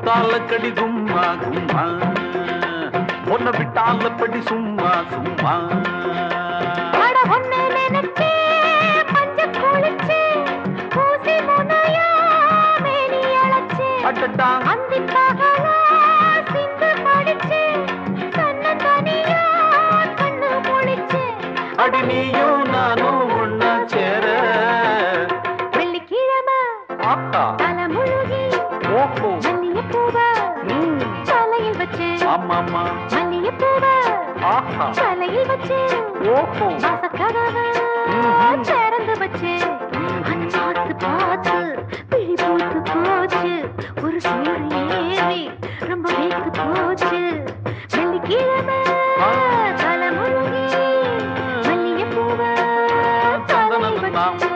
குத்தால கடி சும்மா சும்மா உன்னை விட்டால படி சும்மா சும்மா அட ஒண்ணு நினைச்சே மஞ்ச குளிச்சே ஊசி முனையா மேனி அழைச்சே அடடா அந்தி பகலா சிந்து படிச்சே தன்னந்தனியா கண்ணு முழிச்சே அடி நீயும் நானும் ஒன்னா சேர வெள்ளிக்கிழமை ஆட்டா தலை முழுகி ஓஹோ மல்லிகைப்பூவ ம், தலையில் வச்சு ஆமாமா மல்லிகைப்பூவ ஆஹா தலையில் வச்சு ஓஹோ வாசக்கதவு ம்ஹும். திறந்து வச்சு ம்ஹும். பார்த்து பார்த்து பிழி பூத்து போச்சு ஒரு சூடு ஏறி ரொம்ப வேத்து போச்சு வெள்ளிக்கிழமை ஆ. தலை முழுகி மல்லிகைப்பூவ தலையில் வச்சு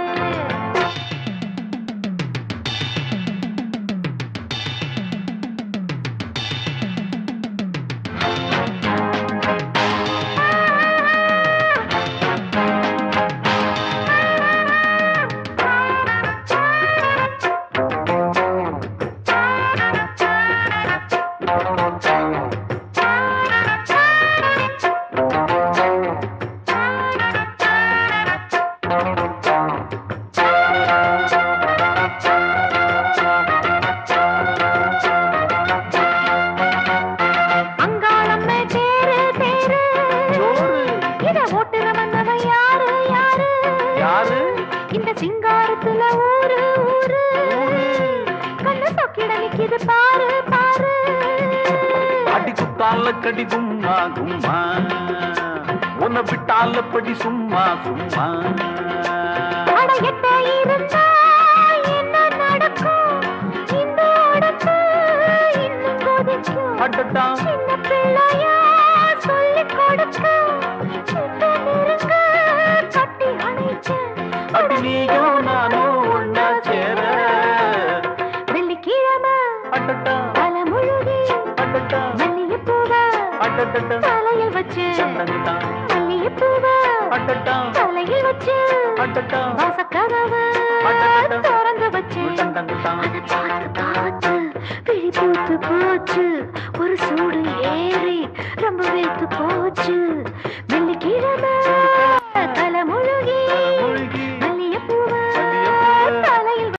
அங்காளம்மே தேரு தேரு ஜோரு இத ஓட்டுற வந்தவன் யாரு யாரு யாரு இந்த சிங்காரத்துல ஊரு ஊரு கண்ணு சொக்கிட நிக்குது பாரு பாரு அடி குத்தால கடி சும்மா சும்மா உன்னை விட்டால படி சும்மா சும்மா அட எட்ட இருந்தா என்ன நடக்கும் இந்த உடம்பு இன்னும் கொதிக்கும் அடடா சின்ன பிள்ளையா சொல்லிக் கொடுக்க கிட்ட நெருங்க கட்டி அணைக்க அடி நீயும் நானும் ஒன்னா சேர வெள்ளிக்கிழமை அடடா தலை முழுகி அடடா மல்லிகைப்பூவ அடடடா தலையில் வச்சு அடடா மல்லிகைப்பூவ அடடா தலையில் வச்சு அடடா வாசக்கதவு அடடடா. திறந்து வச்சு டண்டண்டா. பார்த்து பார்த்து விழி பூத்து போச்சு ஒரு சூடு ஏறி ரொம்ப வேத்து போச்சு வெள்ளிக்கிழமை